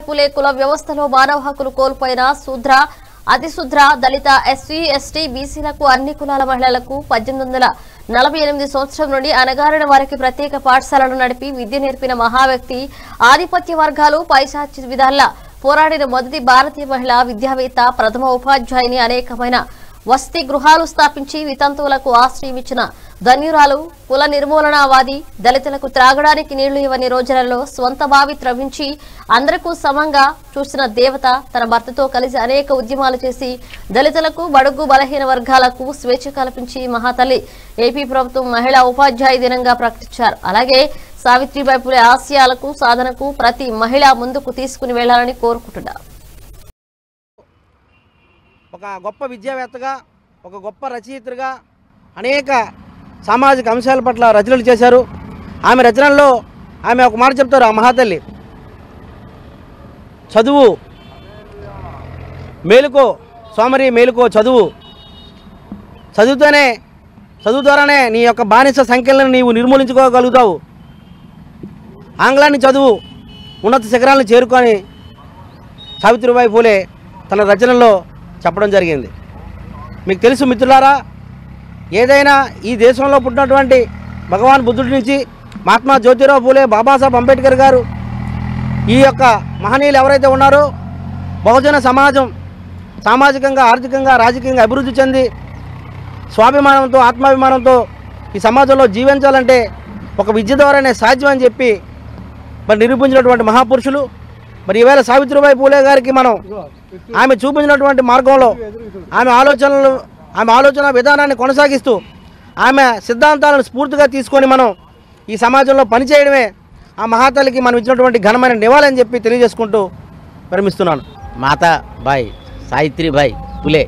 పులే కుల వ్యవస్థలో మానవ హక్కులు కోల్పోయిన శూద్ర అతిశూద్ర దళిత ఎస్సీ ఎస్టీ బీసీలకు అన్ని కులాల మహిళలకు పద్దెనిమిది వందల నలభై ఎనిమిది సంవత్సరం నుండి అనగారిన వారికి ప్రత్యేక పాఠశాలను నడిపి విద్య నేర్పిన మహావ్యక్తి ఆధిపత్య వర్గాలు పైశాచి విధాల పోరాడిన మొదటి భారతీయ మహిళా విద్యావేత్త ప్రథమ ఉపాధ్యాయుని అనేకమైన వసతి గృహాలు స్థాపించి వితంతువులకు ఆశ్రయం ఇచ్చిన ధన్యురాలు కుల నిర్మూలనావాది దళితులకు త్రాగడానికి నీళ్లు ఇవ్వని రోజులలో స్వంత బావి త్రవించి అందరికీ సమంగా చూసిన దేవత తన భర్తతో కలిసి అనేక ఉద్యమాలు చేసి దళితులకు బడుగు బలహీన వర్గాలకు స్వేచ్ఛ కల్పించి మహాతల్లి ఏపీ ప్రభుత్వం మహిళా ఉపాధ్యాయ దినంగా ప్రకటించారు అలాగే సావిత్రిబాయి పులే ఆశయాలకు సాధనకు ప్రతి మహిళ ముందుకు తీసుకుని వెళ్లాలని కోరుకుంటున్నారు ఒక గొప్ప విద్యావేత్తగా ఒక గొప్ప రచయిత్రిగా అనేక సామాజిక అంశాల పట్ల రచనలు చేశారు ఆమె రచనల్లో ఆమె ఒక మాట చెప్తారు ఆ మహాతల్లి చదువు మేలుకో సోమరి మేలుకో చదువు చదువుతోనే చదువు ద్వారానే నీ యొక్క బానిస సంఖ్యలను నీవు నిర్మూలించుకోగలుగుతావు ఆంగ్లాన్ని చదువు ఉన్నత శిఖరాలను చేరుకొని సావిత్రిబాయి పూలే తన రచనల్లో చెప్పడం జరిగింది మీకు తెలుసు మిత్రులారా ఏదైనా ఈ దేశంలో పుట్టినటువంటి భగవాన్ బుద్ధుడి నుంచి మహాత్మా జ్యోతిరావు పూలే బాబాసాహెబ్ అంబేద్కర్ గారు ఈ యొక్క మహనీయులు ఎవరైతే ఉన్నారో బహుజన సమాజం సామాజికంగా ఆర్థికంగా రాజకీయంగా అభివృద్ధి చెంది స్వాభిమానంతో ఆత్మాభిమానంతో ఈ సమాజంలో జీవించాలంటే ఒక విద్య ద్వారానే సాధ్యం అని చెప్పి మరి నిరూపించినటువంటి మహాపురుషులు మరి ఈవేళ సావిత్రిబాయి పూలే గారికి మనం ఆమె చూపించినటువంటి మార్గంలో ఆమె ఆలోచనలు ఆమె ఆలోచన విధానాన్ని కొనసాగిస్తూ ఆమె సిద్ధాంతాలను స్ఫూర్తిగా తీసుకొని మనం ఈ సమాజంలో పనిచేయడమే ఆ మహాతల్లికి మనం ఇచ్చినటువంటి ఘనమైన నివాళని చెప్పి తెలియజేసుకుంటూ విరమిస్తున్నాను మాతాబాయి సావిత్రిబాయి పులే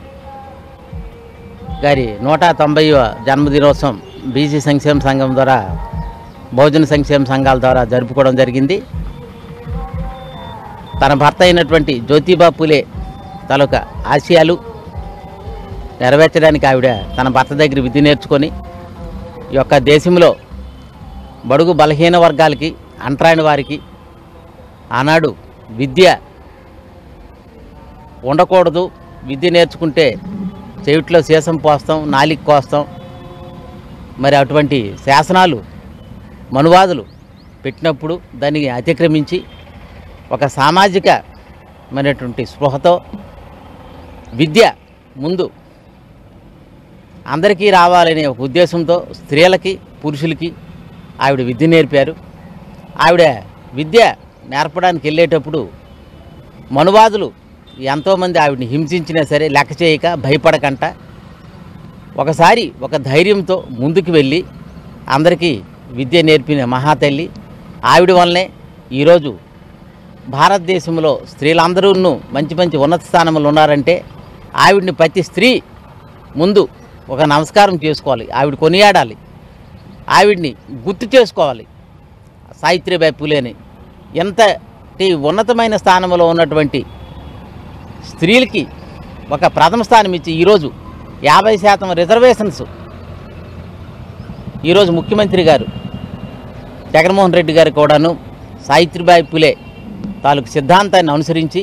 గారి నూట తొంభైవ జన్మదినోత్సవం బీసీ సంక్షేమ సంఘం ద్వారా బహుజన సంక్షేమ సంఘాల ద్వారా జరుపుకోవడం జరిగింది తన భర్త అయినటువంటి జ్యోతిబా పులే తాలూకా ఆశయాలు నెరవేర్చడానికి ఆవిడ తన భర్త దగ్గర విధి నేర్చుకొని ఈ యొక్క దేశంలో బడుగు బలహీన వర్గాలకి అంటరాని వారికి ఆనాడు విద్య ఉండకూడదు విద్య నేర్చుకుంటే చెవిట్లో సీసం పోస్తాం నాలికి కోస్తాం మరి అటువంటి శాసనాలు మనువాదులు పెట్టినప్పుడు దాన్ని అతిక్రమించి ఒక సామాజికమైనటువంటి స్పృహతో విద్య ముందు అందరికీ రావాలనే ఒక ఉద్దేశంతో స్త్రీలకి పురుషులకి ఆవిడ విద్య నేర్పారు ఆవిడ విద్య నేర్పడానికి వెళ్ళేటప్పుడు మనువాదులు ఎంతోమంది ఆవిడని హింసించినా సరే లెక్క చేయక భయపడకంట ఒకసారి ఒక ధైర్యంతో ముందుకు వెళ్ళి అందరికీ విద్య నేర్పిన మహాతల్లి ఆవిడ వల్లనే ఈరోజు భారతదేశంలో స్త్రీలందరూ మంచి మంచి ఉన్నత స్థానంలో ఉన్నారంటే ఆవిడని ప్రతి స్త్రీ ముందు ఒక నమస్కారం చేసుకోవాలి ఆవిడ కొనియాడాలి ఆవిడ్ని గుర్తు చేసుకోవాలి సావిత్రిబాయి పూలేని ఎంతటి ఉన్నతమైన స్థానంలో ఉన్నటువంటి స్త్రీలకి ఒక ప్రథమ స్థానం ఇచ్చి ఈరోజు యాభై శాతం రిజర్వేషన్స్ ఈరోజు ముఖ్యమంత్రి గారు జగన్మోహన్ రెడ్డి గారు కూడాను సావిత్రిబాయి పులే తాలూకు సిద్ధాంతాన్ని అనుసరించి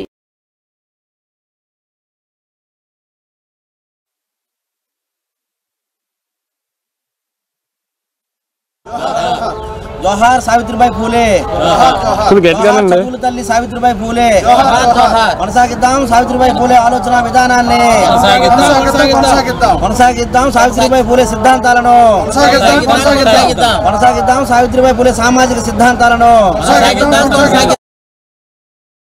జోహార్ సావిత్రిబాయి పూలే జోహార్ చదువుల తల్లి సావిత్రిబాయి పూలే కొనసాగిద్దాం సావిత్రిబాయి పూలే ఆలోచన విధానాన్ని కొనసాగిద్దాం సావిత్రిబాయి పూలే సిద్ధాంతాలను కొనసాగిద్దాం సావిత్రిబాయి పూలే సామాజిక సిద్ధాంతాలను